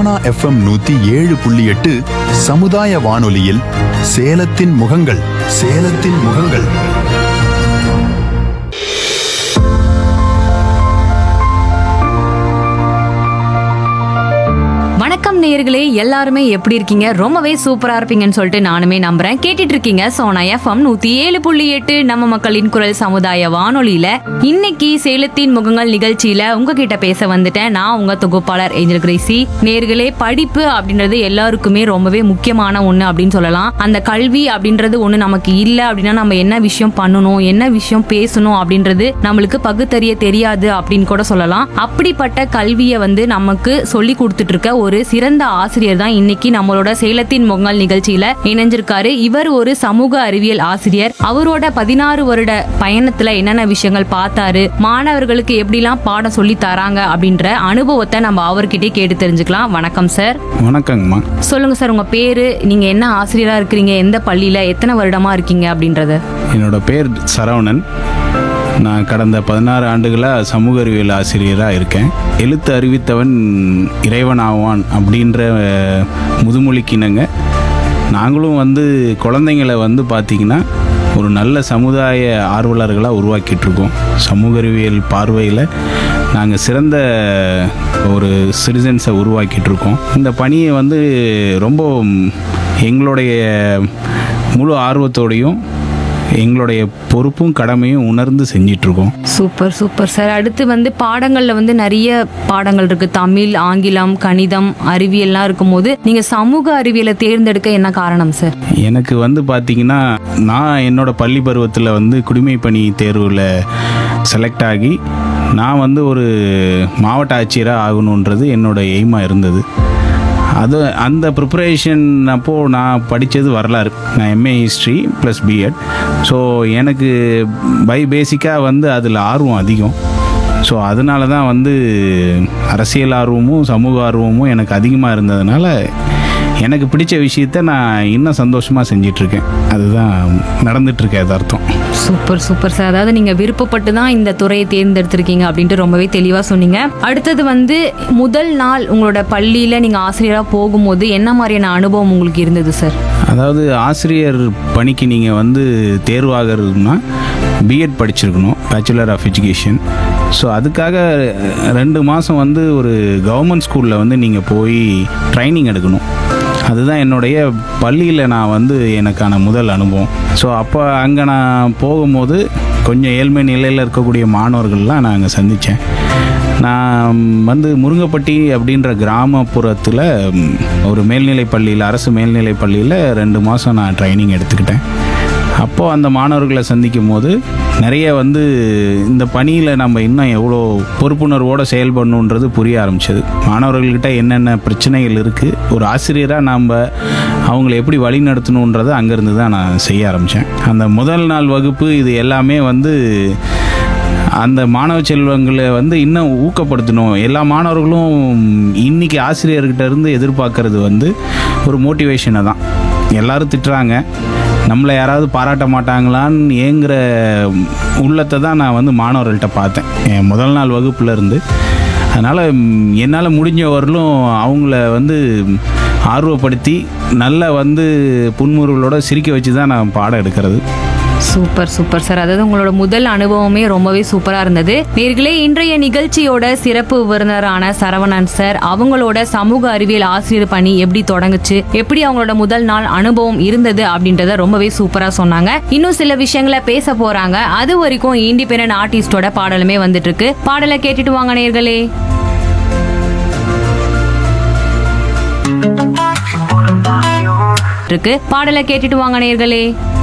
Sona FM நூத்தி ஏழு புள்ளி எட்டு சமுதாய வானொலியில் சேலத்தின் முகங்கள் சேலத்தின் முகங்கள் வணக்கம் நேயர்களே எல்லாருமே எப்படி இருக்கீங்க ரொம்பவே சூப்பரா இருப்பீங்கன்னு சொல்லிட்டு நானுமே நம்புறேன் கேட்டுட்டு இருக்கீங்க சோனா எஃப்எம் நூத்தி ஏழு புள்ளி எட்டு நம்ம மக்களின் குரல் சமுதாய வானொலியில இன்னைக்கு சேலத்தின் முகங்கள் நிகழ்ச்சியில உங்ககிட்ட பேச வந்துட்டேன் நான் உங்க தொகுப்பாளர் ஏஞ்சல் கிரேசி நேர்களே படிப்பு அப்படின்றது எல்லாருக்குமே ரொம்பவே முக்கியமான ஒண்ணு அப்படின்னு சொல்லலாம் அந்த கல்வி அப்படின்றது ஒண்ணு நமக்கு இல்ல அப்படின்னா நம்ம என்ன விஷயம் பண்ணணும் என்ன விஷயம் பேசணும் அப்படின்றது நம்மளுக்கு பகுத்தறிய தெரியாது அப்படின்னு கூட சொல்லலாம் அப்படிப்பட்ட கல்வியை வந்து நமக்கு சொல்லி கொடுத்துட்டு இருக்க ஒரு சிறந்த ஆசிரியர் தான் இன்னைக்கு நம்மளோட சேலத்தின் பொங்கல் நிகழ்ச்சியில இணைஞ்சிருக்காரு இவர் ஒரு சமூக அறிவியல் ஆசிரியர் அவரோட பதினாறு வருட பயணத்துல என்னென்ன விஷயங்கள் பார்த்தாரு மாணவர்களுக்கு எப்படிலாம் பாடம் சொல்லி தராங்க அப்படின்ற அனுபவத்தை நம்ம அவர்கிட்டயே கேட்டு தெரிஞ்சுக்கலாம் வணக்கம் சார் வணக்கங்கம்மா சொல்லுங்க சார் உங்க பேரு நீங்க என்ன ஆசிரியரா இருக்கிறீங்க எந்த பள்ளியில எத்தனை வருடமா இருக்கீங்க அப்படின்றத என்னோட பேர் சரவணன் நான் கடந்த பதினாறு ஆண்டுகளாக சமூக அறிவியல் ஆசிரியராக இருக்கேன் எழுத்து அறிவித்தவன் இறைவன் ஆவான் அப்படின்ற அஹ், முதுமொழிக்கிணங்க நாங்களும் வந்து குழந்தைங்களை வந்து பார்த்திங்கன்னா ஒரு நல்ல சமுதாய ஆர்வலர்களாக உருவாக்கிட்டு இருக்கோம் சமூக அறிவியல் பார்வையில் நாங்கள் சிறந்த ஒரு சிட்டிசன்ஸை உருவாக்கிட்டு இருக்கோம் இந்த பணியை வந்து ரொம்ப எங்களுடைய முழு ஆர்வத்தோடையும் எங்களுடைய பொறுப்பும் கடமையும் உணர்ந்து செஞ்சிட்ருக்கோம் சூப்பர் சூப்பர் சார் அடுத்து வந்து பாடங்கள்ல வந்து நிறைய பாடங்கள் இருக்கு தமிழ் ஆங்கிலம் கணிதம் அறிவியல்லாம் இருக்கும்போது நீங்க சமூக அறிவியலை தேர்ந்தெடுக்க என்ன காரணம் சார் எனக்கு வந்து பார்த்தீங்கன்னா நான் என்னோட பள்ளி பருவத்தில் வந்து குடிமை பணி தேர்வில் செலக்ட் ஆகி நான் வந்து ஒரு மாவட்ட ஆட்சியராக ஆகணுன்றது என்னோட எய்மாக இருந்தது அது அந்த ப்ரிப்பரேஷன் அப்போது நான் படித்தது வரலாறு நான் MA history plus BEd so எனக்கு பை பேசிக்காக வந்து அதில் ஆர்வம் அதிகம் ஸோ அதனால தான் வந்து அரசியல் ஆர்வமும் சமூக ஆர்வமும் எனக்கு அதிகமாக இருந்ததுனால எனக்கு பிடிச்ச விஷயத்த நான் இன்னும் சந்தோஷமாக செஞ்சிட்ருக்கேன் அதுதான் நடந்துட்டுருக்கு அர்த்தம் சூப்பர் சூப்பர் சார் அதாவது நீங்க விருப்பப்பட்டு தான் இந்த துறையை தேர்ந்தெடுத்திருக்கீங்க அப்படின்ட்டு ரொம்பவே தெளிவா சொன்னீங்க அடுத்தது வந்து முதல் நாள் உங்களோட பள்ளியில நீங்க ஆசிரியரா போகும்போது என்ன மாதிரியான அனுபவம் உங்களுக்கு இருந்தது சார் அதாவது ஆசிரியர் பணிக்கு நீங்கள் வந்து தேர்வாகிறதுனா பிஎட் படிச்சிருக்கணும் பேச்சுலர் ஆஃப் எஜுகேஷன் ஸோ அதுக்காக ரெண்டு மாதம் வந்து ஒரு கவர்மெண்ட் ஸ்கூலில் வந்து நீங்கள் போய் ட்ரைனிங் எடுக்கணும் அதுதான் என்னுடைய பள்ளியில் நான் வந்து எனக்கான முதல் அனுபவம் ஸோ அப்போ அங்கே நான் போகும்போது கொஞ்சம் ஏழ்மை நிலையில் இருக்கக்கூடிய மாணவர்கள்லாம் நான் அங்கே சந்தித்தேன் நான் வந்து முருங்கப்பட்டி அப்படின்ற கிராமப்புறத்தில் ம், ஒரு மேல்நிலைப் பள்ளியில் அரசு மேல்நிலைப் பள்ளியில் ரெண்டு மாதம் நான் ட்ரைனிங் எடுத்துக்கிட்டேன் அப்போது அந்த மாணவர்களை சந்திக்கும் போது நிறைய வந்து இந்த பணியில் நம்ம இன்னும் எவ்வளோ பொறுப்புணர்வோடு செயல்படணுன்றது புரிய ஆரம்பிச்சது மாணவர்கள்கிட்ட என்னென்ன பிரச்சனைகள் இருக்குது ஒரு ஆசிரியராக நாம் அவங்கள எப்படி வழி நடத்தணுன்றதை அங்கேருந்து தான் நான் செய்ய ஆரம்பித்தேன் அந்த முதல் நாள் வகுப்பு இது எல்லாமே வந்து அந்த மாணவ செல்வங்களை வந்து இன்னும் ஊக்கப்படுத்தணும் எல்லா மாணவர்களும் இன்னைக்கு ஆசிரியர்கிட்ட இருந்து எதிர்பார்க்கறது வந்து ஒரு மோட்டிவேஷனை தான் எல்லாரும் திட்டுறாங்க நம்மளை யாராவது பாராட்ட மாட்டாங்களான்னு ஏங்குற உள்ளத்தை தான் நான் வந்து மாணவர்கள்ட்ட பார்த்தேன் என் முதல் நாள் வகுப்புல இருந்து அதனால் என்னால் முடிஞ்ச வரலும் அவங்கள வந்து ஆர்வப்படுத்தி நல்ல வந்து புன்முறுவலோட சிரிக்க வச்சு தான் நான் பாடம் எடுக்கிறது சூப்பர் சூப்பர் சார் அதாவது உங்களோட முதல் அனுபவமே ரொம்பவே சூப்பரா இருந்தது நேர்களே இன்றைய நிகழ்ச்சியோட சிறப்பு விருந்தினரான சரவணன் சார் அவங்களோட சமூக அறிவியல் ஆசிரியர் பணி எப்படி தொடங்குச்சு எப்படி அவங்களோட முதல் நாள் அனுபவம் இருந்தது அப்படின்றத ரொம்பவே சூப்பரா சொன்னாங்க இன்னும் சில விஷயங்களை பேச போறாங்க அது வரைக்கும் இண்டிபெண்டன்ட் ஆர்டிஸ்டோட பாடலுமே வந்துட்டு இருக்கு பாடலை கேட்டுட்டு வாங்க நேர்களே இருக்கு பாடலை கேட்டுட்டு வாங்க நேர்களே